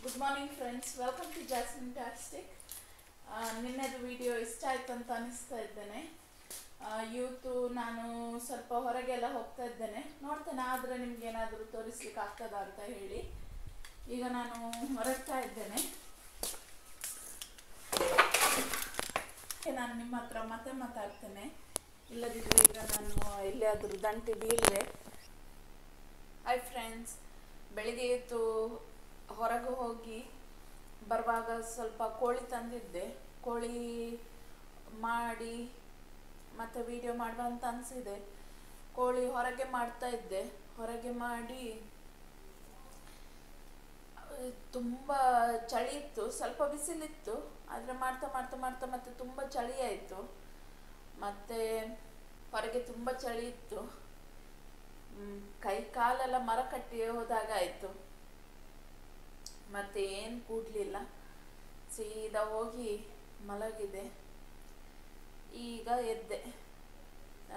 Good morning friends welcome to Jasmine Tastic ನಿನ್ನೆದು video ಇಷ್ಟ ಆಯ್ತು ಅಂತ ಅನಿಸ್ತಾ ಇದ್ದೇನೆ ಆ, ಇವತ್ತು ನಾನು ಸ್ವಲ್ಪ ಹೊರಗೆಲ್ಲ ಹೋಗ್ತಾ ಇದ್ದೇನೆ ನೋಡ್ತೇನೆ ಆದರೆ ನಿಮ್ಗೆ ಏನಾದರೂ ತೋರಿಸ್ಲಿಕ್ಕೆ ಆಗ್ತದಾ ಅಂತ ಹೇಳಿ ಈಗ ನಾನು ಹೊರಡ್ತಾ ಇದ್ದೇನೆ ನಾನು ನಿಮ್ಮ ಹತ್ರ ಮತ್ತೆ ಮಾತಾಡ್ತೇನೆ ಇಲ್ಲದಿದ್ರೆ ಈಗ ನಾನು ಎಲ್ಲಿಯಾದರೂ ದಂಟೆ ಬೀಳ್ರೆ ಹಾಯ್ ಫ್ರೆಂಡ್ಸ್ ಬೆಳಿಗ್ಗೆ ಎದ್ದು ಹೊರಗೆ ಹೋಗಿ ಬರುವಾಗ ಸ್ವಲ್ಪ ಕೋಳಿ ತಂದಿದ್ದೆ ಕೋಳಿ ಮಾಡಿ ಮತ್ತೆ ವಿಡಿಯೋ ಮಾಡುವ ಅಂತ ಅನಿಸಿದೆ ಕೋಳಿ ಹೊರಗೆ ಮಾಡ್ತಾ ಇದ್ದೆ ಹೊರಗೆ ಮಾಡಿ ತುಂಬ ಚಳಿ ಇತ್ತು ಸ್ವಲ್ಪ ಬಿಸಿಲಿತ್ತು ಆದರೆ ಮಾಡ್ತಾ ಮಾಡ್ತಾ ಮಾಡ್ತಾ ಮತ್ತೆ ತುಂಬ ಚಳಿ ಆಯಿತು ಮತ್ತೆ ಹೊರಗೆ ತುಂಬ ಚಳಿ ಇತ್ತು ಮ್, ಕೈ ಕಾಲೆಲ್ಲ ಮರ ಕಟ್ಟಿ ಹೋದಾಗ ಆಯಿತು ಮತ್ತೆ ಏನು ಕೂಡ್ಲಿಲ್ಲ ಸೀದಾ ಹೋಗಿ ಮಲಗಿದೆ ಈಗ ಎದ್ದೆ ಆ,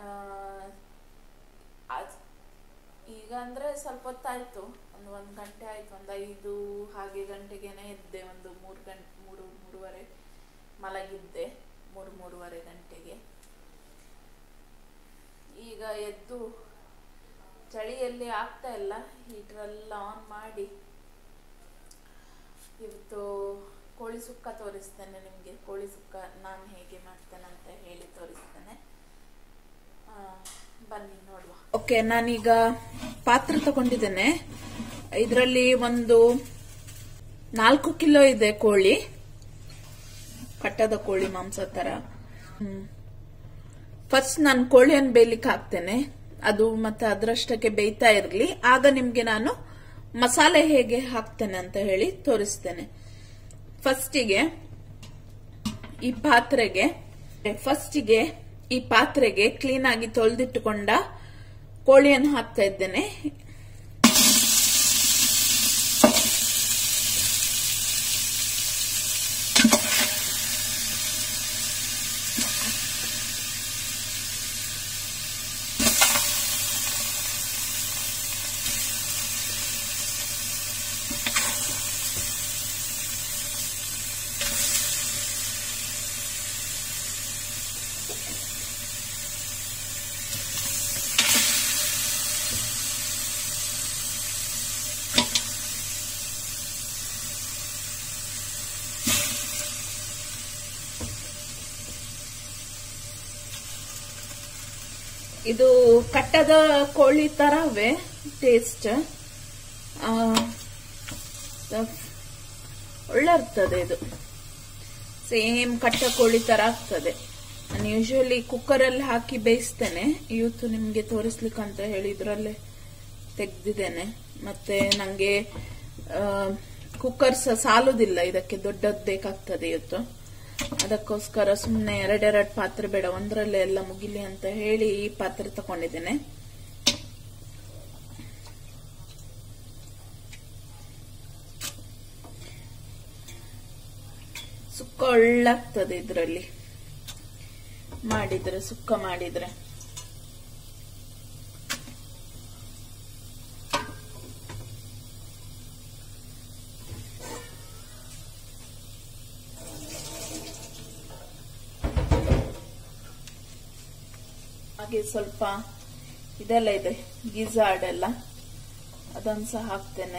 ಅದ್- ಈಗ ಅಂದರೆ ಸ್ವಲ್ಪ ಹೊತ್ತಾಯಿತು ಒಂದು ಒಂದು ಗಂಟೆ ಆಯಿತು ಒಂದು ಐದು ಹಾಗೆ ಗಂಟೆಗೇನೆ ಎದ್ದೆ ಒಂದು ಮೂರು ಗಂಟೆ ಮೂರು ಮೂರುವರೆ ಮಲಗಿದ್ದೆ ಮೂರು ಮೂರುವರೆ ಗಂಟೆಗೆ ಈಗ ಎದ್ದು ಚಳಿಯಲ್ಲಿ ಆಗ್ತಾ ಇಲ್ಲ ಹೀಟ್ರೆಲ್ಲ ಆನ್ ಮಾಡಿ ಇವತ್ತು ಕೋಳಿ ಸುಕ್ಕ ತೋರಿಸ್ತೇನೆ ನಿಮಗೆ ಕೋಳಿ ಸುಕ್ಕ ನಾನು ಹೇಗೆ ಮಾಡ್ತೇನೆ ಅಂತ ಹೇಳಿ ತೋರಿಸ್ತೇನೆ ಆ, ಬನ್ನಿ ನೋಡುವ ಓಕೆ ನಾನೀಗ ಪಾತ್ರೆ ತಗೊಂಡಿದ್ದೇನೆ ಇದರಲ್ಲಿ ಒಂದು ನಾಲ್ಕು ಕಿಲೋ ಇದೆ ಕೋಳಿ ಕಟ್ಟದ ಕೋಳಿ ಮಾಂಸ ತರ ಫಸ್ಟ್ ನಾನು ಕೋಳಿಯನ್ನು ಬೇಯಲಿಕ್ಕೆ ಹಾಕ್ತೇನೆ ಅದು ಮತ್ತೆ ಅದರಷ್ಟಕ್ಕೆ ಬೇಯ್ತಾ ಇರಲಿ ಆಗ ನಿಮ್ಗೆ ನಾನು ಮಸಾಲೆ ಹೇಗೆ ಹಾಕ್ತೇನೆ ಅಂತ ಹೇಳಿ ತೋರಿಸ್ತೇನೆ ಫಸ್ಟಿಗೆ ಈ ಪಾತ್ರೆಗೆ ಫಸ್ಟಿಗೆ ಈ ಪಾತ್ರೆಗೆ ಕ್ಲೀನ್ ಆಗಿ ತೊಳೆದಿಟ್ಟುಕೊಂಡ ಕೋಳಿಯನ್ನು ಹಾಕ್ತಾ ಇದ್ದೇನೆ ಇದು ಕಟ್ಟದ ಕೋಳಿ ತರವೇ ಟೇಸ್ಟ್ ಒಳ್ಳೆ ಇರ್ತದೆ ಇದು ಸೇಮ್ ಕಟ್ಟ ಕೋಳಿ ತರ ಆಗ್ತದೆ ನಾನು ಯೂಶುವಲಿ ಕುಕ್ಕರಲ್ಲಿ ಹಾಕಿ ಬೇಯಿಸ್ತೇನೆ ಇವತ್ತು ನಿಮ್ಗೆ ತೋರಿಸ್ಲಿಕ್ಕೆ ಅಂತ ಹೇಳಿ ಇದ್ರಲ್ಲೇ ತೆಗ್ದಿದ್ದೇನೆ ಮತ್ತೆ ನಂಗೆ ಕುಕ್ಕರ್ ಸಹ ಸಾಲುದಿಲ್ಲ ಇದಕ್ಕೆ ದೊಡ್ಡದ್ ಬೇಕಾಗ್ತದೆ ಇವತ್ತು ಅದಕ್ಕೋಸ್ಕರ ಸುಮ್ಮನೆ ಎರಡೆರಡು ಪಾತ್ರೆ ಬೇಡ ಒಂದರಲ್ಲೇ ಎಲ್ಲ ಮುಗಿಲಿ ಅಂತ ಹೇಳಿ ಈ ಪಾತ್ರೆ ತಗೊಂಡಿದ್ದೇನೆ ಸುಕ್ಕ ಒಳ್ಳಾಗ್ತದೆ ಇದರಲ್ಲಿ ಮಾಡಿದ್ರೆ ಸುಕ್ಕ ಮಾಡಿದ್ರೆ ಹಾಗೆ ಸ್ವಲ್ಪ ಇದೆಲ್ಲ ಇದೆ ಗಿಜಾರ್ಡ್ ಎಲ್ಲ ಅದನ್ನು ಸಹ ಹಾಕ್ತೇನೆ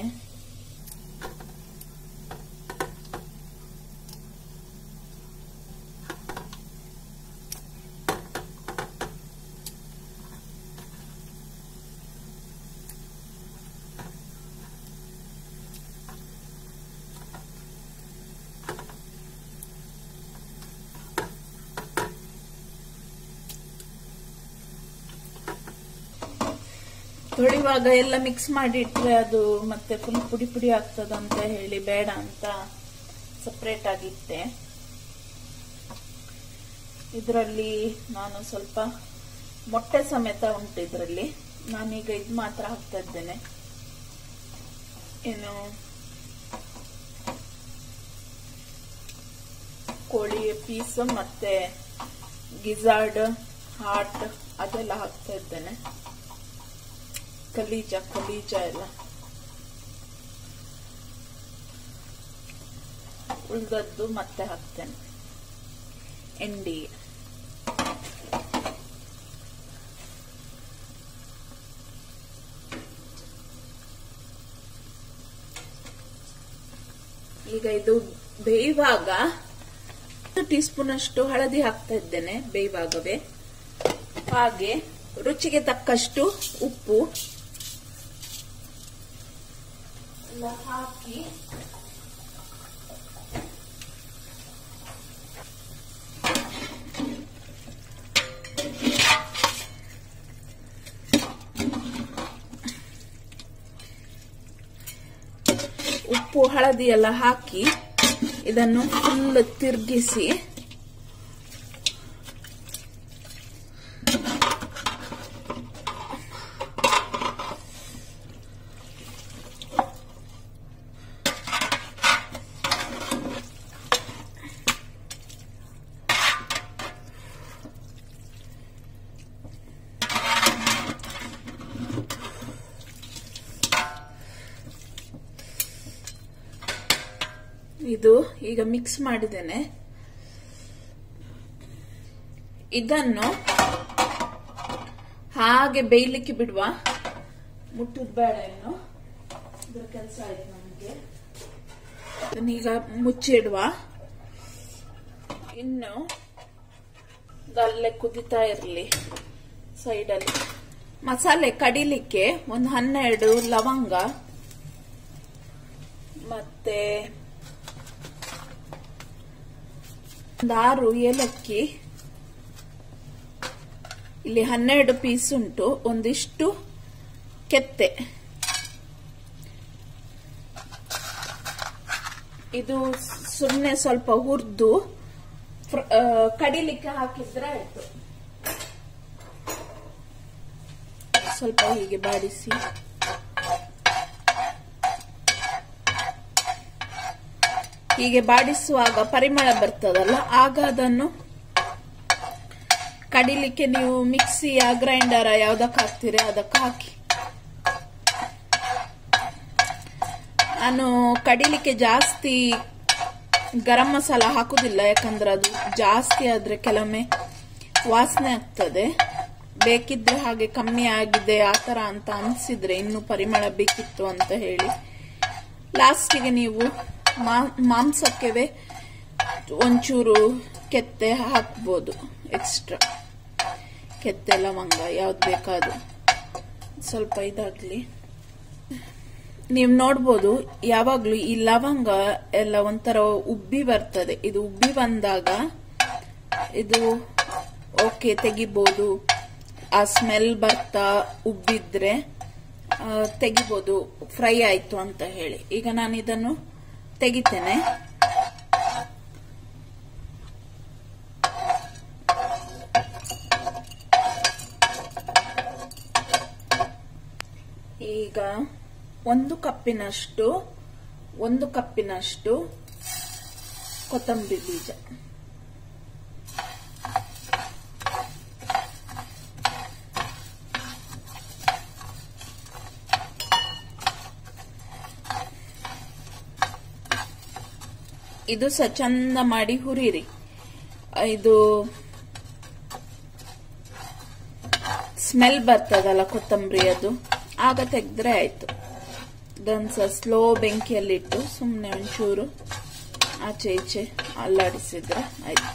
ತೊಳಿವಾಗ ಎಲ್ಲ ಮಿಕ್ಸ್ ಮಾಡಿ ಇಟ್ರೆ ಅದು ಮತ್ತೆ ಫುಲ್ ಪುಡಿ ಪುಡಿ ಆಗ್ತದಂತ ಹೇಳಿ ಬೇಡ ಅಂತ ಸಪ್ರೇಟ್ ಆಗಿಟ್ಟೆ ಇದರಲ್ಲಿ ನಾನು ಸ್ವಲ್ಪ ಮೊಟ್ಟೆ ಸಮೇತ ಉಂಟು ಇದರಲ್ಲಿ ನಾನೀಗ ಇದು ಮಾತ್ರ ಹಾಕ್ತಾ ಇದ್ದೇನೆ ಏನು ಕೋಳಿ ಪೀಸ್ ಮತ್ತೆ ಗಿಜಾರ್ಡ್ ಹಾರ್ಟ್ ಅದೆಲ್ಲ ಹಾಕ್ತಾ ಇದ್ದೇನೆ ಕಲೀಜ ಕಲೀಜ ಎಲ್ಲ ಉಳ್ದದ್ದು ಮತ್ತೆ ಹಾಕ್ತೇನೆ ಎಂಡಿ ಈಗ ಇದು ಬೇಯುವಾಗ ಟೀ ಸ್ಪೂನ್ ಅಷ್ಟು ಹಳದಿ ಹಾಕ್ತಾ ಇದ್ದೇನೆ ಬೇಯುವಾಗವೇ ಹಾಗೆ ರುಚಿಗೆ ತಕ್ಕಷ್ಟು ಉಪ್ಪು ಎಲ್ಲ ಹಾಕಿ ಉಪ್ಪು ಹಳದಿ ಎಲ್ಲ ಹಾಕಿ ಇದನ್ನು ಫುಲ್ ತಿರುಗಿಸಿ ಇದು ಈಗ ಮಿಕ್ಸ್ ಮಾಡಿದ್ದೇನೆ ಇದನ್ನು ಹಾಗೆ ಬೇಯಲಿಕ್ಕೆ ಬಿಡುವ ಮುಟ್ಟದ ಬೇಳೆಯನ್ನು ಇದ್ರ ಕೆಲಸ ಆಯ್ತು ನಮಗೆ ಇದನ್ನೀಗ ಮುಚ್ಚಿಡುವ ಇನ್ನು ಅಲ್ಲೇ ಕುದಿತಾ ಇರಲಿ ಸೈಡಲ್ಲಿ ಮಸಾಲೆ ಕಡಿಲಿಕ್ಕೆ ಒಂದು ಹನ್ನೆರಡು ಲವಂಗ ಮತ್ತೆ ಒಂದು ಆರು ಏಲಕ್ಕಿ ಇಲ್ಲಿ ಹನ್ನೆರಡು ಪೀಸ್ ಉಂಟು ಒಂದಿಷ್ಟು ಕೆತ್ತೆ ಇದು ಸುಮ್ಮನೆ ಸ್ವಲ್ಪ ಹುರಿದು ಕಡಿಲಿಕ್ಕೆ ಹಾಕಿದ್ರೆ ಆಯ್ತು ಸ್ವಲ್ಪ ಹೀಗೆ ಬಾಡಿಸಿ ಹೀಗೆ ಬಾಡಿಸುವಾಗ ಪರಿಮಳ ಬರ್ತದಲ್ಲ ಆಗ ಅದನ್ನು ಕಡಿಲಿಕ್ಕೆ ನೀವು ಮಿಕ್ಸಿಯ ಗ್ರೈಂಡರ ಯಾವ್ದಕ್ಕೆ ಹಾಕ್ತೀರಿ ಅದಕ್ಕೆ ಹಾಕಿ ನಾನು ಕಡಿಲಿಕ್ಕೆ ಜಾಸ್ತಿ ಗರಂ ಮಸಾಲ ಹಾಕುದಿಲ್ಲ ಯಾಕಂದ್ರೆ ಅದು ಜಾಸ್ತಿ ಆದ್ರೆ ಕೆಲವೊಮ್ಮೆ ವಾಸನೆ ಆಗ್ತದೆ ಬೇಕಿದ್ರೆ ಹಾಗೆ ಕಮ್ಮಿ ಆಗಿದೆ ಆತರ ಅಂತ ಅನ್ಸಿದ್ರೆ ಇನ್ನು ಪರಿಮಳ ಬೇಕಿತ್ತು ಅಂತ ಹೇಳಿ ಲಾಸ್ಟಿಗೆ ನೀವು ಮಾಂಸಕ್ಕೆ ಒಂಚೂರು ಕೆತ್ತೆ ಹಾಕ್ಬೋದು ಎಕ್ಸ್ಟ್ರಾ ಕೆತ್ತೆ ಲವಂಗ ಯಾವ್ದು ಬೇಕಾದ್ರು ಸ್ವಲ್ಪ ಇದಾಗ್ಲಿ ನೀವು ನೋಡ್ಬೋದು ಯಾವಾಗ್ಲೂ ಈ ಲವಂಗ ಎಲ್ಲ ಒಂಥರ ಉಬ್ಬಿ ಬರ್ತದೆ ಇದು ಉಬ್ಬಿ ಬಂದಾಗ ಇದು ಓಕೆ ತೆಗಿಬೋದು ಆ ಸ್ಮೆಲ್ ಬರ್ತಾ ಉಬ್ಬಿದ್ರೆ ತೆಗಿಬೋದು ಫ್ರೈ ಆಯ್ತು ಅಂತ ಹೇಳಿ ಈಗ ನಾನು ಇದನ್ನು ತೆಗಿತೇನೆ ಈಗ ಒಂದು ಕಪ್ಪಿನಷ್ಟು ಒಂದು ಕಪ್ಪಿನಷ್ಟು ಕೊತ್ತಂಬರಿ ಬೀಜ ಇದು ಸ ಚಂದ ಮಾಡಿ ಹುರಿರಿ ಇದು ಸ್ಮೆಲ್ ಬರ್ತದಲ್ಲ ಕೊತ್ತಂಬರಿ ಅದು ಆಗ ತೆಗೆದ್ರೆ ಆಯ್ತು ಇದೊಂದು ಸ ಸ್ಲೋ ಬೆಂಕಿಯಲ್ಲಿಟ್ಟು ಸುಮ್ಮನೆ ಒಂಚೂರು ಆಚೆ ಈಚೆ ಅಲ್ಲಾಡಿಸಿದ್ರೆ ಆಯ್ತು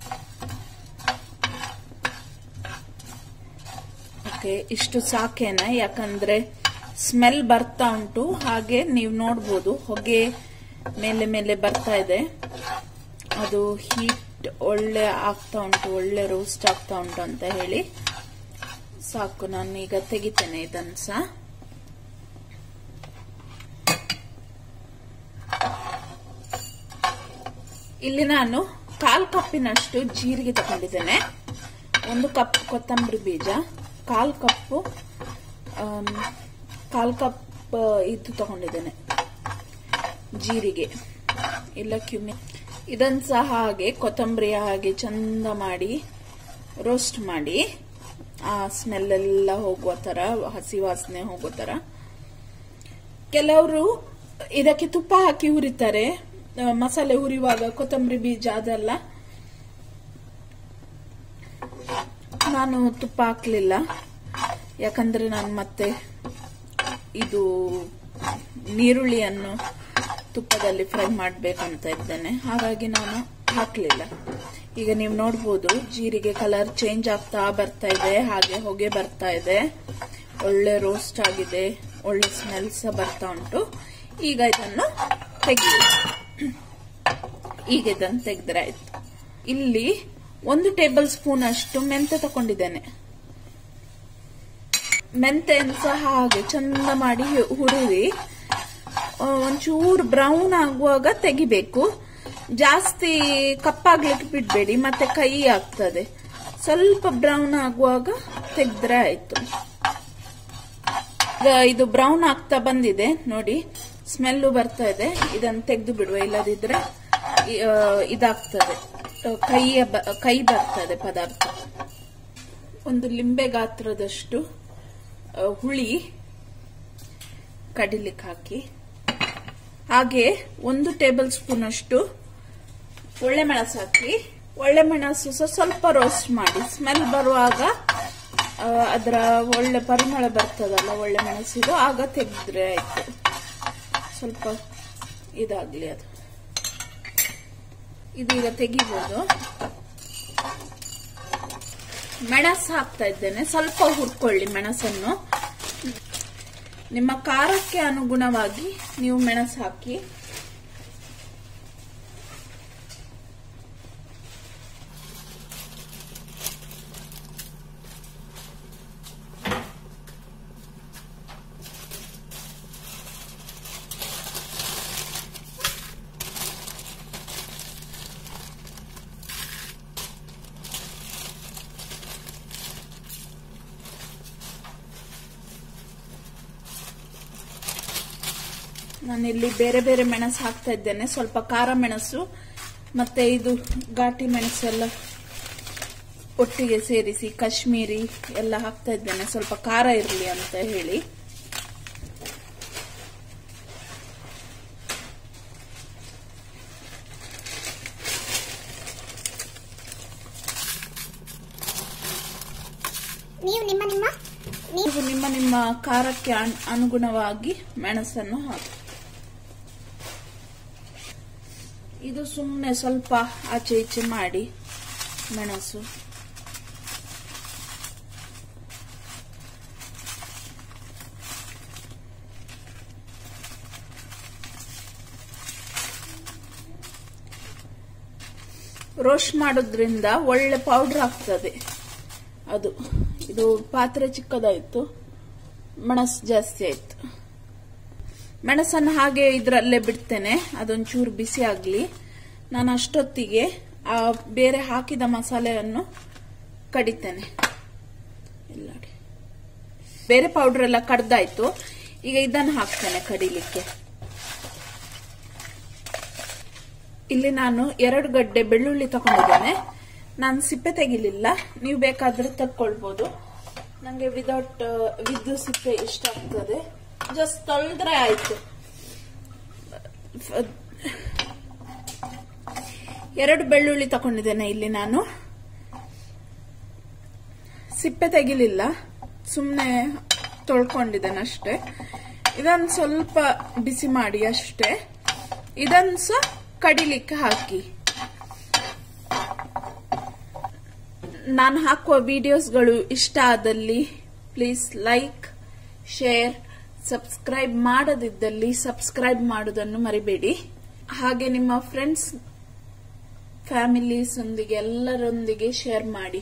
ಓಕೆ ಇಷ್ಟು ಸಾಕೇನ ಯಾಕಂದ್ರೆ ಸ್ಮೆಲ್ ಬರ್ತಾ ಉಂಟು ಹಾಗೆ ನೀವು ನೋಡ್ಬೋದು ಹೊಗೆ ಮೇಲೆ ಮೇಲೆ ಬರ್ತಾ ಇದೆ ಅದು ಹೀಟ್ ಒಳ್ಳೆ ಆಗ್ತಾ ಉಂಟು ಒಳ್ಳೆ ರೋಸ್ಟ್ ಆಗ್ತಾ ಉಂಟು ಅಂತ ಹೇಳಿ ಸಾಕು ನಾನು ಈಗ ತೆಗಿತೇನೆ ಇದನ್ನು ಸಹ ಇಲ್ಲಿ ನಾನು ಕಾಲ್ ಕಪ್ಪಿನಷ್ಟು ಜೀರಿಗೆ ತಗೊಂಡಿದ್ದೇನೆ ಒಂದು ಕಪ್ ಕೊತ್ತಂಬರಿ ಬೀಜ ಕಾಲ್ ಕಪ್ಪು ಕಾಲ್ ಕಪ್ ಇದು ತಗೊಂಡಿದ್ದೇನೆ ಜೀರಿಗೆ ಇಲ್ಲ ಕ್ಯುಮಿ ಇದನ್ನು ಸಹ ಹಾಗೆ ಕೊತ್ತಂಬರಿ ಹಾಗೆ ಚಂದ ಮಾಡಿ ರೋಸ್ಟ್ ಮಾಡಿ ಆ ಸ್ಮೆಲ್ ಎಲ್ಲ ಹೋಗುವ ತರ ಹಸಿ ವಾಸನೆ ಹೋಗೋ ತರ ಕೆಲವರು ಇದಕ್ಕೆ ತುಪ್ಪ ಹಾಕಿ ಹುರಿತಾರೆ ಆ, ಮಸಾಲೆ ಹುರಿಯುವಾಗ ಕೊತ್ತಂಬರಿ ಬೀಜ ಅದೆಲ್ಲ ನಾನು ತುಪ್ಪ ಹಾಕ್ಲಿಲ್ಲ ಯಾಕಂದ್ರೆ ನಾನು ಮತ್ತೆ ಇದು ನೀರುಳ್ಳಿಯನ್ನು ತುಪ್ಪದಲ್ಲಿ ಫ್ರೈ ಮಾಡಬೇಕಂತ ಇದ್ದೇನೆ ಹಾಗಾಗಿ ನಾನು ಹಾಕಲಿಲ್ಲ ಈಗ ನೀವು ನೋಡ್ಬೋದು ಜೀರಿಗೆ ಕಲರ್ ಚೇಂಜ್ ಆಗ್ತಾ ಬರ್ತಾ ಇದೆ ಹಾಗೆ ಹೊಗೆ ಬರ್ತಾ ಇದೆ ಒಳ್ಳೆ ರೋಸ್ಟ್ ಆಗಿದೆ ಒಳ್ಳೆ ಸ್ಮೆಲ್ ಸಹ ಬರ್ತಾ ಉಂಟು ಈಗ ಇದನ್ನು ತೆಗೆದು ಈಗ ಇದನ್ನು ತೆಗೆದ್ರೆ ಆಯ್ತು ಇಲ್ಲಿ ಒಂದು ಟೇಬಲ್ ಸ್ಪೂನ್ ಅಷ್ಟು ಮೆಂತೆ ತಗೊಂಡಿದ್ದೇನೆ ಮೆಂತೆಯನ್ನು ಸಹ ಹಾಗೆ ಚಂದ ಮಾಡಿ ಹುರಿದಿ ಆ, ಒಂಚೂರು ಬ್ರೌನ್ ಆಗುವಾಗ ತೆಗಿಬೇಕು ಜಾಸ್ತಿ ಕಪ್ಪಾಗ್ಲಿಕ್ಕೆ ಬಿಡ್ಬೇಡಿ ಮತ್ತೆ ಕೈ ಆಗ್ತದೆ ಸ್ವಲ್ಪ ಬ್ರೌನ್ ಆಗುವಾಗ ತೆಗೆದ್ರೆ ಆಯ್ತು ಈಗ ಇದು ಬ್ರೌನ್ ಆಗ್ತಾ ಬಂದಿದೆ ನೋಡಿ ಸ್ಮೆಲ್ಲು ಬರ್ತಾ ಇದೆ ಇದನ್ನು ತೆಗೆದು ಬಿಡುವ ಇಲ್ಲದಿದ್ರೆ ಈ, ಆ, ಇದಾಗ್ತದೆ ಆ, ಕೈಯ ಬ- ಕೈ ಬರ್ತದೆ ಪದಾರ್ಥ ಒಂದು ಲಿಂಬೆ ಗಾತ್ರದಷ್ಟು ಆ, ಹುಳಿ ಕಡಿಲಿಕ್ಕೆ ಹಾಕಿ ಹಾಗೆ ಒಂದು ಟೇಬಲ್ ಸ್ಪೂನ್ ಅಷ್ಟು ಒಳ್ಳೆ ಮೆಣಸು ಹಾಕಿ ಒಳ್ಳೆ ಮೆಣಸು ಸಹ ಸ್ವಲ್ಪ ರೋಸ್ಟ್ ಮಾಡಿ ಸ್ಮೆಲ್ ಬರುವಾಗ ಆ, ಅದರ ಒಳ್ಳೆ ಪರಿಮಳ ಬರ್ತದಲ್ಲ ಒಳ್ಳೆ ಮೆಣಸಿದು ಆಗ ತೆಗೆದ್ರೆ ಆಯ್ತು ಸ್ವಲ್ಪ ಇದಾಗ್ಲಿ ಅದು ಇದೀಗ ತೆಗಿಬೋದು ಮೆಣಸು ಹಾಕ್ತಾ ಇದ್ದೇನೆ ಸ್ವಲ್ಪ ಹುರ್ಕೊಳ್ಳಿ ಮೆಣಸನ್ನು ನಿಮ್ಮ ಖಾರಕ್ಕೆ ಅನುಗುಣವಾಗಿ ನೀವು ಮೆಣಸು ಹಾಕಿ ನಾನಿಲ್ಲಿ ಬೇರೆ ಬೇರೆ ಮೆಣಸು ಹಾಕ್ತಾ ಇದ್ದೇನೆ ಸ್ವಲ್ಪ ಖಾರ ಮೆಣಸು ಮತ್ತೆ ಇದು ಘಾಟಿ ಮೆಣಸೆಲ್ಲ ಒಟ್ಟಿಗೆ ಸೇರಿಸಿ ಕಾಶ್ಮೀರಿ ಎಲ್ಲ ಹಾಕ್ತಾ ಇದ್ದೇನೆ ಸ್ವಲ್ಪ ಖಾರ ಇರಲಿ ಅಂತ ಹೇಳಿ ನೀವು ನಿಮ್ಮ ನಿಮ್ಮ ನೀವು ನೀವು ನಿಮ್ಮ ನಿಮ್ಮ ಖಾರಕ್ಕೆ ಅನ್- ಅನುಗುಣವಾಗಿ ಮೆಣಸನ್ನು ಹಾಕಿ ಇದು ಸುಮ್ಮನೆ ಸ್ವಲ್ಪ ಆಚೆ ಈಚೆ ಮಾಡಿ ಮೆಣಸು ರೋಸ್ಟ್ ಮಾಡೋದ್ರಿಂದ ಒಳ್ಳೆ ಪೌಡರ್ ಆಗ್ತದೆ ಅದು ಇದು ಪಾತ್ರೆ ಚಿಕ್ಕದಾಯ್ತು ಮೆಣಸು ಜಾಸ್ತಿ ಆಯ್ತು ಮೆಣಸನ್ನು ಹಾಗೆ ಇದರಲ್ಲೇ ಬಿಡ್ತೇನೆ ಅದೊಂಚೂರು ಬಿಸಿ ಆಗಲಿ ನಾನು ಅಷ್ಟೊತ್ತಿಗೆ ಆ ಬೇರೆ ಹಾಕಿದ ಮಸಾಲೆಯನ್ನು ಕಡಿತೇನೆ ಇಲ್ಲ ನೋಡಿ. ಬೇರೆ ಪೌಡರ್ ಎಲ್ಲ ಕಡ್ದಾಯ್ತು ಈಗ ಇದನ್ನು ಹಾಕ್ತೇನೆ ಕಡಿಲಿಕ್ಕೆ ಇಲ್ಲಿ ನಾನು ಎರಡು ಗಡ್ಡೆ ಬೆಳ್ಳುಳ್ಳಿ ತಗೊಂಡಿದ್ದೇನೆ ನಾನು ಸಿಪ್ಪೆ ತೆಗಿಲಿಲ್ಲ ನೀವು ಬೇಕಾದ್ರೆ ತಕ್ಕೊಳ್ಬೋದು ನನಗೆ ವಿದೌಟ್ ವಿದ್ ಸಿಪ್ಪೆ ಇಷ್ಟ ಆಗ್ತದೆ ಜಸ್ಟ್ ತೊಳೆದ್ರೆ ಆಯ್ತು ಫ- ಎರಡು ಬೆಳ್ಳುಳ್ಳಿ ತಗೊಂಡಿದ್ದೇನೆ ಇಲ್ಲಿ ನಾನು ಸಿಪ್ಪೆ ತೆಗಿಲಿಲ್ಲ ಸುಮ್ಮನೆ ತೊಳ್ಕೊಂಡಿದ್ದೇನೆ ಅಷ್ಟೇ ಇದನ್ನು ಸ್ವಲ್ಪ ಬಿಸಿ ಮಾಡಿ ಅಷ್ಟೇ ಇದನ್ನು ಸಹ ಕಡಿಲಿಕ್ಕೆ ಹಾಕಿ ನಾನು ಹಾಕುವ ವಿಡಿಯೋಸ್ಗಳು ಇಷ್ಟ ಆದಲ್ಲಿ ಪ್ಲೀಸ್ ಲೈಕ್ ಶೇರ್ ಸಬ್ಸ್ಕ್ರೈಬ್ ಮಾಡದಿದ್ದಲ್ಲಿ ಸಬ್ಸ್ಕ್ರೈಬ್ ಮಾಡುವುದನ್ನು ಮರಿಬೇಡಿ ಹಾಗೆ ನಿಮ್ಮ ಫ್ರೆಂಡ್ಸ್ ಫ್ಯಾಮಿಲೀಸ್ ಒಂದಿಗೆ ಎಲ್ಲರೊಂದಿಗೆ ಶೇರ್ ಮಾಡಿ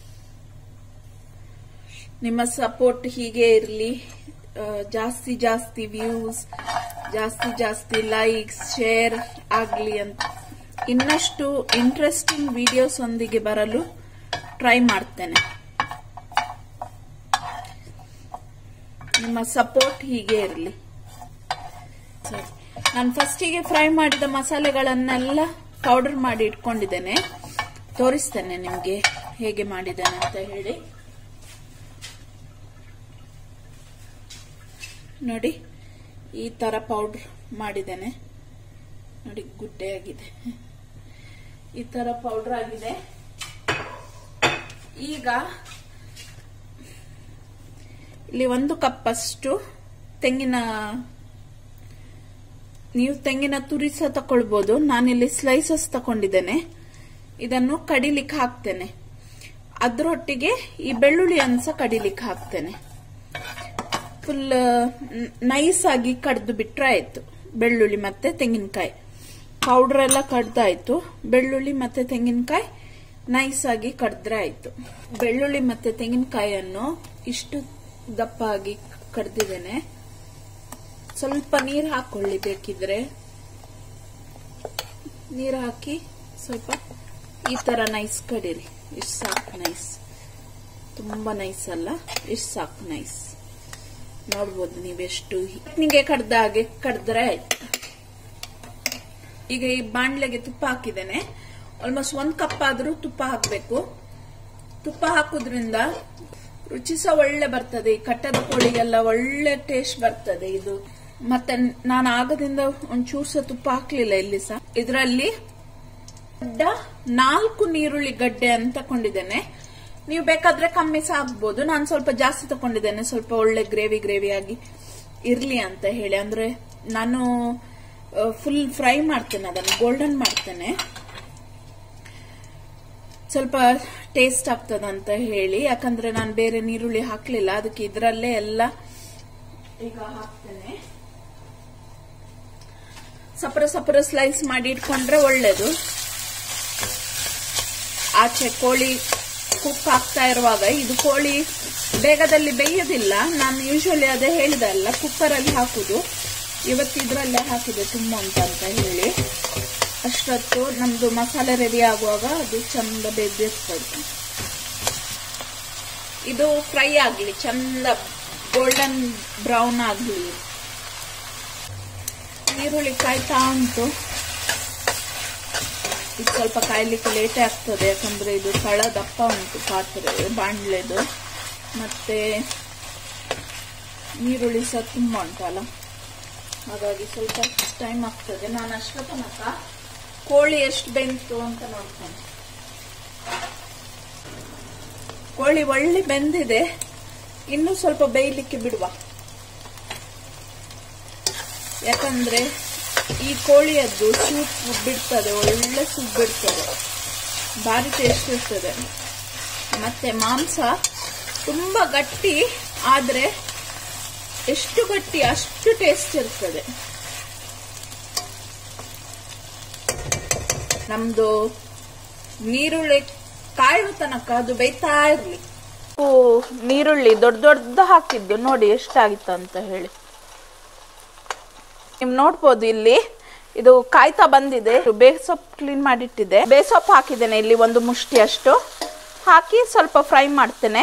ನಿಮ್ಮ ಸಪೋರ್ಟ್ ಹೀಗೆ ಇರಲಿ ಜಾಸ್ತಿ ಜಾಸ್ತಿ ವ್ಯೂಸ್ ಜಾಸ್ತಿ ಜಾಸ್ತಿ ಲೈಕ್ಸ್ ಶೇರ್ ಆಗಲಿ ಅಂತ ಇನ್ನಷ್ಟು ಇಂಟ್ರೆಸ್ಟಿಂಗ್ ವಿಡಿಯೋಸ್ ಒಂದಿಗೆ ಬರಲು ಟ್ರೈ ಮಾಡ್ತೇನೆ ನಿಮ್ಮ ಸಪೋರ್ಟ್ ಹೀಗೆ ಇರಲಿ ಸರಿ ನಾನು ಫಸ್ಟಿಗೆ ಫ್ರೈ ಮಾಡಿದ ಮಸಾಲೆಗಳನ್ನೆಲ್ಲ ಪೌಡರ್ ಮಾಡಿ ಇಟ್ಕೊಂಡಿದ್ದೇನೆ ತೋರಿಸ್ತೇನೆ ನಿಮಗೆ ಹೇಗೆ ಮಾಡಿದ್ದೇನೆ ಅಂತ ಹೇಳಿ ನೋಡಿ ಈ ತರ ಪೌಡರ್ ಮಾಡಿದ್ದೇನೆ ನೋಡಿ ಗುಡ್ಡೆ ಆಗಿದೆ ಈ ತರ ಪೌಡರ್ ಆಗಿದೆ ಈಗ ಇಲ್ಲಿ ಒಂದು ಕಪ್ ಅಷ್ಟು ತೆಂಗಿನ ನೀವು ತೆಂಗಿನ ತುರಿ ಸಹ ತಕೊಳ್ಬಹುದು ನಾನಿಲ್ಲಿ ಸ್ಲೈಸಸ್ ತಕೊಂಡಿದ್ದೇನೆ ಇದನ್ನು ಕಡಿಲಿಕ್ಕೆ ಹಾಕ್ತೇನೆ ಅದರೊಟ್ಟಿಗೆ ಈ ಬೆಳ್ಳುಳ್ಳಿ ಅನ್ಸ ಕಡಿಲಿಕ್ಕೆ ಹಾಕ್ತೇನೆ ಫುಲ್ ನೈಸ್ ಆಗಿ ಕಡ್ದು ಬಿಟ್ರೆ ಆಯ್ತು ಬೆಳ್ಳುಳ್ಳಿ ಮತ್ತೆ ತೆಂಗಿನಕಾಯಿ ಪೌಡರ್ ಎಲ್ಲ ಕಡ್ದಾಯ್ತು ಬೆಳ್ಳುಳ್ಳಿ ಮತ್ತೆ ತೆಂಗಿನಕಾಯಿ ನೈಸ್ ಆಗಿ ಕಡ್ದ್ರೆ ಆಯ್ತು ಬೆಳ್ಳುಳ್ಳಿ ಮತ್ತೆ ತೆಂಗಿನಕಾಯಿಯನ್ನು ಇಷ್ಟು ದಪ್ಪ ಆಗಿ ಕಡ್ದಿದ್ದೇನೆ ಸ್ವಲ್ಪ ನೀರು ಹಾಕೊಳ್ಳಿ ಬೇಕಿದ್ರೆ ನೀರು ಹಾಕಿ ಸ್ವಲ್ಪ ಈ ತರ ನೈಸ್ ಕಡೀರಿ ಇಷ್ಟು ಸಾಕು ನೈಸ್ ತುಂಬಾ ನೈಸ್ ಅಲ್ಲ ಇಷ್ಟು ಸಾಕು ನೈಸ್ ನೋಡ್ಬೋದು ನೀವೆಷ್ಟು ನಿಮಗೆ ಕಡ್ದ ಹಾಗೆ ಕಡ್ದ್ರೆ ಆಯ್ತು ಈಗ ಈ ಬಾಣ್ಲೆಗೆ ತುಪ್ಪ ಹಾಕಿದ್ದೇನೆ ಆಲ್ಮೋಸ್ಟ್ ಒಂದ್ ಕಪ್ ಆದ್ರೂ ತುಪ್ಪ ಹಾಕಬೇಕು ತುಪ್ಪ ಹಾಕೋದ್ರಿಂದ ರುಚಿ ಸಹ ಒಳ್ಳೆ ಬರ್ತದೆ ಈ ಕಟ್ಟದ ಕೋಳಿಗೆಲ್ಲ ಒಳ್ಳೆ ಟೇಸ್ಟ್ ಬರ್ತದೆ ಇದು ಮತ್ತೆ ನಾನು ಆಗದಿಂದ ಒಂಚೂರು ಸಹ ತುಪ್ಪ ಹಾಕ್ಲಿಲ್ಲ ಇಲ್ಲಿ ಸಹ ಇದರಲ್ಲಿ ದೊಡ್ಡ ನಾಲ್ಕು ನೀರುಳ್ಳಿ ಗಡ್ಡೆ ಅಂತ ತಕೊಂಡಿದ್ದೇನೆ ನೀವು ಬೇಕಾದ್ರೆ ಕಮ್ಮಿ ಸಹ ಹಾಕ್ಬೋದು ನಾನು ಸ್ವಲ್ಪ ಜಾಸ್ತಿ ತಕೊಂಡಿದ್ದೇನೆ ಸ್ವಲ್ಪ ಒಳ್ಳೆ ಗ್ರೇವಿ ಗ್ರೇವಿ ಆಗಿ ಇರ್ಲಿ ಅಂತ ಹೇಳಿ ಅಂದ್ರೆ ನಾನು ಫುಲ್ ಫ್ರೈ ಮಾಡ್ತೇನೆ ಅದನ್ನು ಗೋಲ್ಡನ್ ಮಾಡ್ತೇನೆ ಸ್ವಲ್ಪ ಟೇಸ್ಟ್ ಆಗ್ತದಂತ ಹೇಳಿ ಯಾಕಂದ್ರೆ ನಾನು ಬೇರೆ ನೀರುಳ್ಳಿ ಹಾಕ್ಲಿಲ್ಲ ಅದಕ್ಕೆ ಇದರಲ್ಲೇ ಎಲ್ಲ ಈಗ ಹಾಕ್ತೇನೆ ಸಪರ ಸಪರ ಸ್ಲೈಸ್ ಮಾಡಿ ಇಟ್ಕೊಂಡ್ರೆ ಒಳ್ಳೇದು ಆಚೆ ಕೋಳಿ ಕುಕ್ ಆಗ್ತಾ ಇರುವಾಗ ಇದು ಕೋಳಿ ಬೇಗದಲ್ಲಿ ಬೇಯೋದಿಲ್ಲ ನಾನು ಯೂಶಲಿ ಅದೇ ಹೇಳಿದೆ ಅಲ್ಲ ಕುಕ್ಕರ್ ಅಲ್ಲಿ ಹಾಕುದು ಇವತ್ತು ಇದ್ರಲ್ಲೇ ಹಾಕಿದೆ ತುಂಬ ಅಂತ ಅಂತ ಹೇಳಿ ಅಷ್ಟೊತ್ತು ನಮ್ದು ಮಸಾಲೆ ರೆಡಿ ಆಗುವಾಗ ಅದು ಚಂದ ಬೆದ್ದಿರ್ತದೆ ಇದು ಫ್ರೈ ಆಗ್ಲಿ ಚಂದ ಗೋಲ್ಡನ್ ಬ್ರೌನ್ ಆಗ್ಲಿ ಈರುಳ್ಳಿ ಕಾಯ್ತಾ ಉಂಟು ಇದು ಸ್ವಲ್ಪ ಕಾಯ್ಲಿಕ್ಕೆ ಲೇಟೇ ಆಗ್ತದೆ ಯಾಕಂದ್ರೆ ಇದು ತಳ ದಪ್ಪ ಉಂಟು ಪಾತ್ರೆ ಬಾಣ್ಲೆದು ಮತ್ತೆ ಈರುಳ್ಳಿ ಸಹ ತುಂಬ ಉಂಟಲ್ಲ ಹಾಗಾಗಿ ಸ್ವಲ್ಪ ಟೈಮ್ ಆಗ್ತದೆ ನಾನು ಅಷ್ಟರ ತನಕ ಕೋಳಿ ಎಷ್ಟು ಬೆಂತು ಅಂತ ನೋಡ್ತೇನೆ ಕೋಳಿ ಒಳ್ಳೆ ಬೆಂದಿದೆ ಇನ್ನೂ ಸ್ವಲ್ಪ ಬೇಯಲಿಕ್ಕೆ ಬಿಡುವ ಯಾಕಂದ್ರೆ ಈ ಕೋಳಿಯದ್ದು ಸೂಪ್ ಬಿಡ್ತದೆ ಒಳ್ಳೆ ಸೂಪ್ ಬಿಡ್ತದೆ ಭಾರಿ ಟೇಸ್ಟ್ ಇರ್ತದೆ ಮತ್ತೆ ಮಾಂಸ ತುಂಬಾ ಗಟ್ಟಿ ಆದ್ರೆ ಎಷ್ಟು ಗಟ್ಟಿ ಅಷ್ಟು ಟೇಸ್ಟ್ ಇರ್ತದೆ ನಮ್ದು ನೀರುಳ್ಳಿ ಕಾಯುವ ತನಕ ಅದು ಬೇಯ್ತಾ ಇರ್ಲಿ ನೀರುಳ್ಳಿ ದೊಡ್ಡ ದೊಡ್ಡ ಹಾಕಿದ್ದು ನೋಡಿ ಎಷ್ಟಾಗಿತ್ತು ಅಂತ ಹೇಳಿ ನೀವು ನೋಡ್ಬೋದು ಇಲ್ಲಿ ಇದು ಕಾಯ್ತಾ ಬಂದಿದೆ ಬೇಸೊಪ್ಪು ಕ್ಲೀನ್ ಮಾಡಿಟ್ಟಿದೆ ಬೇಸೊಪ್ಪು ಹಾಕಿದ್ದೇನೆ ಇಲ್ಲಿ ಒಂದು ಮುಷ್ಟಿ ಅಷ್ಟು ಹಾಕಿ ಸ್ವಲ್ಪ ಫ್ರೈ ಮಾಡ್ತೇನೆ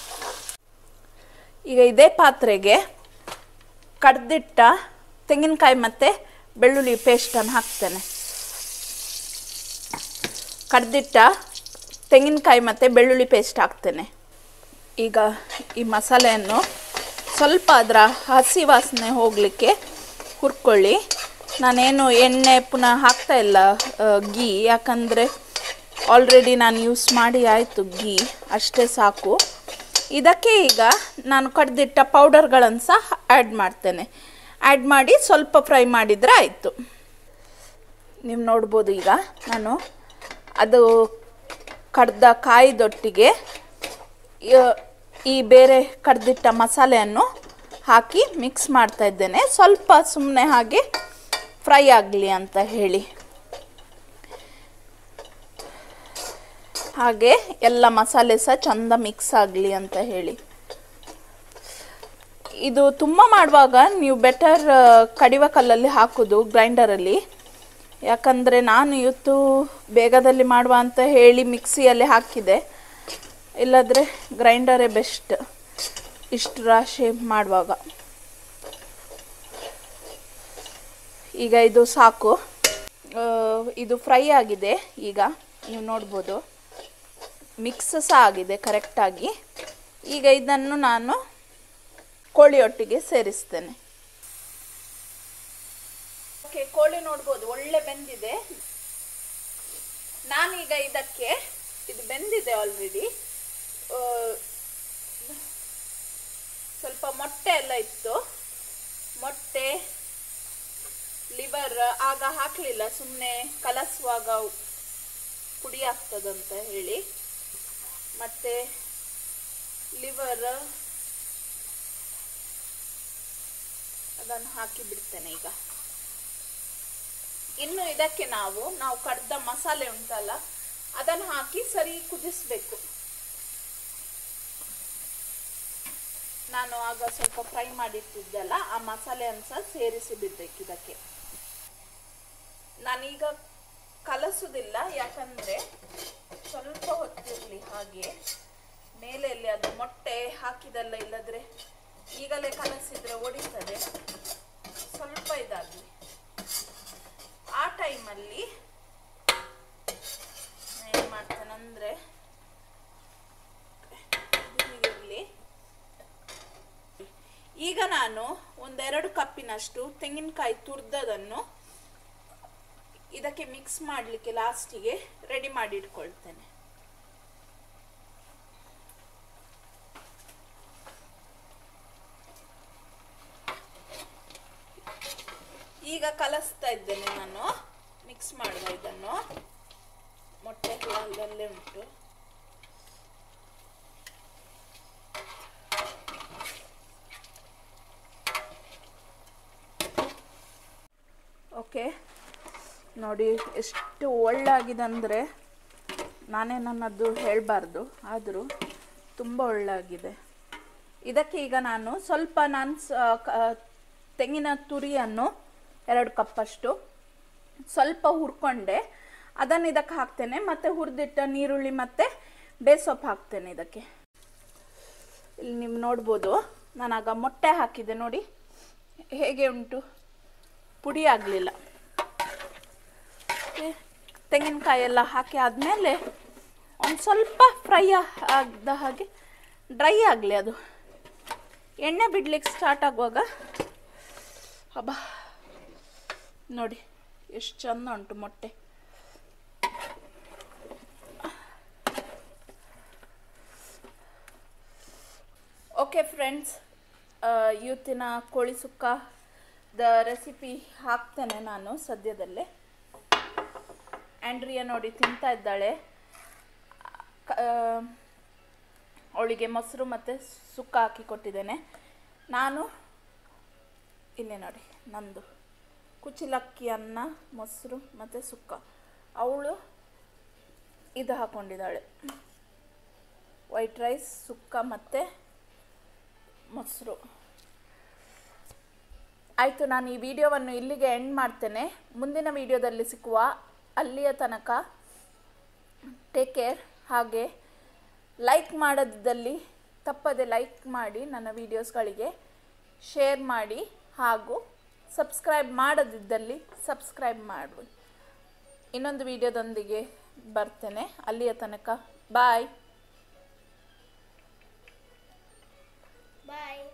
ಈಗ ಇದೇ ಪಾತ್ರೆಗೆ ಕಡ್ದಿಟ್ಟ ತೆಂಗಿನಕಾಯಿ ಮತ್ತೆ ಬೆಳ್ಳುಳ್ಳಿ ಪೇಸ್ಟನ್ನು ಹಾಕ್ತೇನೆ ಕಡ್ದಿಟ್ಟ ತೆಂಗಿನಕಾಯಿ ಮತ್ತು ಬೆಳ್ಳುಳ್ಳಿ ಪೇಸ್ಟ್ ಹಾಕ್ತೇನೆ ಈಗ ಈ ಮಸಾಲೆಯನ್ನು ಸ್ವಲ್ಪ ಅದರ ಹಸಿ ವಾಸನೆ ಹೋಗಲಿಕ್ಕೆ ಹುರ್ಕೊಳ್ಳಿ ನಾನೇನು ಎಣ್ಣೆ ಪುನಃ ಹಾಕ್ತಾ ಇಲ್ಲ ಗೀ ಯಾಕಂದರೆ ಆಲ್ರೆಡಿ ನಾನು ಯೂಸ್ ಮಾಡಿ ಆಯಿತು ಗೀ ಅಷ್ಟೇ ಸಾಕು ಇದಕ್ಕೆ ಈಗ ನಾನು ಕಡ್ದಿಟ್ಟ ಪೌಡರ್ಗಳನ್ನು ಸಹ ಆ್ಯಡ್ ಮಾಡ್ತೇನೆ ಆ್ಯಡ್ ಮಾಡಿ ಸ್ವಲ್ಪ ಫ್ರೈ ಮಾಡಿದರೆ ಆಯಿತು ನೀವು ನೋಡ್ಬೋದು ಈಗ ನಾನು ಅದು ಕಡ್ದ ಕಾಯಿದೊಟ್ಟಿಗೆ ಈ ಬೇರೆ ಕಡ್ದಿಟ್ಟ ಮಸಾಲೆಯನ್ನು ಹಾಕಿ ಮಿಕ್ಸ್ ಮಾಡ್ತಾ ಇದ್ದೇನೆ ಸ್ವಲ್ಪ ಸುಮ್ಮನೆ ಹಾಗೆ ಫ್ರೈ ಆಗಲಿ ಅಂತ ಹೇಳಿ ಹಾಗೆ ಎಲ್ಲ ಮಸಾಲೆ ಸಹ ಚಂದ ಮಿಕ್ಸ್ ಆಗಲಿ ಅಂತ ಹೇಳಿ ಇದು ತುಂಬ ಮಾಡುವಾಗ ನೀವು ಬೆಟರ್ ಕಡಿವ ಕಲ್ಲಲ್ಲಿ ಹಾಕೋದು ಗ್ರೈಂಡರಲ್ಲಿ ಯಾಕಂದರೆ ನಾನು ಇವತ್ತು ಬೇಗದಲ್ಲಿ ಮಾಡುವ ಅಂತ ಹೇಳಿ ಮಿಕ್ಸಿಯಲ್ಲಿ ಹಾಕಿದೆ ಇಲ್ಲದ್ರೆ ಗ್ರೈಂಡರೇ ಬೆಸ್ಟ್ ಇಷ್ಟು ರಾಶಿ ಮಾಡುವಾಗ ಈಗ ಇದು ಸಾಕು ಇದು ಫ್ರೈ ಆಗಿದೆ ಈಗ ನೀವು ನೋಡ್ಬೋದು ಮಿಕ್ಸ್ ಸಹ ಆಗಿದೆ ಕರೆಕ್ಟಾಗಿ ಈಗ ಇದನ್ನು ನಾನು ಕೋಳಿಯೊಟ್ಟಿಗೆ ಸೇರಿಸ್ತೇನೆ ಓಕೆ ಕೋಳಿ ನೋಡ್ಬೋದು ಒಳ್ಳೆ ಬೆಂದಿದೆ ನಾನೀಗ ಇದಕ್ಕೆ ಇದು ಬೆಂದಿದೆ ಆಲ್ರೆಡಿ ಸ್ವಲ್ಪ ಮೊಟ್ಟೆ ಎಲ್ಲ ಇತ್ತು ಮೊಟ್ಟೆ ಲಿವರ್ ಆಗ ಹಾಕಲಿಲ್ಲ ಸುಮ್ಮನೆ ಕಲಸುವಾಗ ಪುಡಿ ಆಗ್ತದಂತ ಹೇಳಿ ಮತ್ತೆ ಲಿವರ್ ಅದನ್ನು ಹಾಕಿ ಬಿಡ್ತೇನೆ ಈಗ ಇನ್ನು ಇದಕ್ಕೆ ನಾವು ನಾವು ಕಡ್ದ ಮಸಾಲೆ ಉಂಟಲ್ಲ ಅದನ್ನು ಹಾಕಿ ಸರಿ ಕುದಿಸ್ಬೇಕು ನಾನು ಆಗ ಸ್ವಲ್ಪ ಫ್ರೈ ಮಾಡಿಟ್ಟಿದ್ದಲ್ಲ ಆ ಮಸಾಲೆಯನ್ನು ಸಹ ಸೇರಿಸಿ ಬಿಡ್ಬೇಕು ಇದಕ್ಕೆ ನಾನೀಗ ಕಲಸುದಿಲ್ಲ ಯಾಕಂದ್ರೆ ಸ್ವಲ್ಪ ಹೊತ್ತಿರಲಿ ಹಾಗೆ ಮೇಲೆ ಅಲ್ಲಿ ಅದು ಮೊಟ್ಟೆ ಹಾಕಿದಲ್ಲ ಇಲ್ಲದ್ರೆ ಈಗಲೇ ಕಲಸಿದ್ರೆ ಒಡಿತದೆ ಸ್ವಲ್ಪ ಇದಾಗಲಿ ಆ ಟೈಮಲ್ಲಿ ಏನು ಮಾಡ್ತೇನೆಂದ್ರೆ ಹೀಗಿರಲಿ ಈಗ ನಾನು ಒಂದೆರಡು ಕಪ್ಪಿನಷ್ಟು ತೆಂಗಿನಕಾಯಿ ತುರ್ದದನ್ನು ಇದಕ್ಕೆ ಮಿಕ್ಸ್ ಮಾಡಲಿಕ್ಕೆ ಲಾಸ್ಟಿಗೆ ರೆಡಿ ಮಾಡಿ ಇಟ್ಕೊಳ್ತೇನೆ ಈಗ ಕಲಸ್ತಾ ಇದ್ದೇನೆ ನಾನು ಮಿಕ್ಸ್ ಮಾಡುವ ಇದನ್ನು ಮೊಟ್ಟೆ ಅಲ್ಲಲ್ಲೇ ಉಂಟು ಓಕೆ ನೋಡಿ ಎಷ್ಟು ಒಳ್ಳಾಗಿದೆ ಅಂದರೆ ನಾನೇ ನನ್ನದು ಹೇಳಬಾರ್ದು ಆದರೂ ತುಂಬ ಒಳ್ಳಾಗಿದೆ ಇದಕ್ಕೆ ಈಗ ನಾನು ಸ್ವಲ್ಪ ನಾನು ಸ- ಕ- ತೆಂಗಿನ ತುರಿಯನ್ನು ಎರಡು ಕಪ್ಪಷ್ಟು ಸ್ವಲ್ಪ ಹುರ್ಕೊಂಡೆ ಅದನ್ನು ಇದಕ್ಕೆ ಹಾಕ್ತೇನೆ ಮತ್ತು ಹುರಿದಿಟ್ಟ ನೀರುಳ್ಳಿ ಮತ್ತು ಬೇಸೊಪ್ಪು ಹಾಕ್ತೇನೆ ಇದಕ್ಕೆ ಇಲ್ಲಿ ನೀವು ನೋಡ್ಬೋದು ನಾನು ಆಗ ಮೊಟ್ಟೆ ಹಾಕಿದೆ ನೋಡಿ ಹೇಗೆ ಉಂಟು ಪುಡಿ ಆಗಲಿಲ್ಲ ತೆಂಗಿನಕಾಯಿ ಎಲ್ಲ ಹಾಕಿ ಆದಮೇಲೆ ಒಂದು ಸ್ವಲ್ಪ ಫ್ರೈ ಆಗದ ಹಾಗೆ ಡ್ರೈ ಆಗಲಿ ಅದು ಎಣ್ಣೆ ಬಿಡ್ಲಿಕ್ಕೆ ಸ್ಟಾರ್ಟ್ ಆಗುವಾಗ ಹಬ್ಬ ನೋಡಿ ಎಷ್ಟು ಚಂದ ಉಂಟು ಮೊಟ್ಟೆ ಓಕೆ ಫ್ರೆಂಡ್ಸ್ ಇವತ್ತಿನ ಕೋಳಿ ಸುಕ್ಕದ ರೆಸಿಪಿ ಹಾಕ್ತೇನೆ ನಾನು ಸದ್ಯದಲ್ಲೇ ಆ್ಯಂಡ್ರಿಯಾ ನೋಡಿ ತಿಂತಾ ಇದ್ದಾಳೆ ಕ- ಆ, ಅವಳಿಗೆ ಮೊಸರು ಮತ್ತು ಸುಕ್ಕ ಹಾಕಿ ಕೊಟ್ಟಿದ್ದೇನೆ ನಾನು ಇಲ್ಲೇ ನೋಡಿ ನಂದು ಕುಚಿಲಕ್ಕಿ ಅನ್ನ ಮೊಸರು ಮತ್ತು ಸುಕ್ಕ ಅವಳು ಇದು ಹಾಕ್ಕೊಂಡಿದ್ದಾಳೆ ವೈಟ್ ರೈಸ್ ಸುಕ್ಕ ಮತ್ತು ಮೊಸರು ಆಯಿತು ನಾನು ಈ ವಿಡಿಯೋವನ್ನು ಇಲ್ಲಿಗೆ ಎಂಡ್ ಮಾಡ್ತೇನೆ ಮುಂದಿನ ವಿಡಿಯೋದಲ್ಲಿ ಸಿಕ್ಕುವ ಅಲ್ಲಿಯ ತನಕ ಟೇಕ್ ಕೇರ್ ಹಾಗೆ ಲೈಕ್ ಮಾಡದಿದ್ದಲ್ಲಿ ತಪ್ಪದೆ ಲೈಕ್ ಮಾಡಿ ನನ್ನ ವೀಡಿಯೋಸ್ಗಳಿಗೆ ಶೇರ್ ಮಾಡಿ ಹಾಗೂ ಸಬ್ಸ್ಕ್ರೈಬ್ ಮಾಡದಿದ್ದಲ್ಲಿ ಸಬ್ಸ್ಕ್ರೈಬ್ ಮಾಡಿ ಇನ್ನೊಂದು ವಿಡಿಯೋದೊಂದಿಗೆ ಬರ್ತೇನೆ ಅಲ್ಲಿಯ ತನಕ ಬಾಯ್ ಬಾಯ್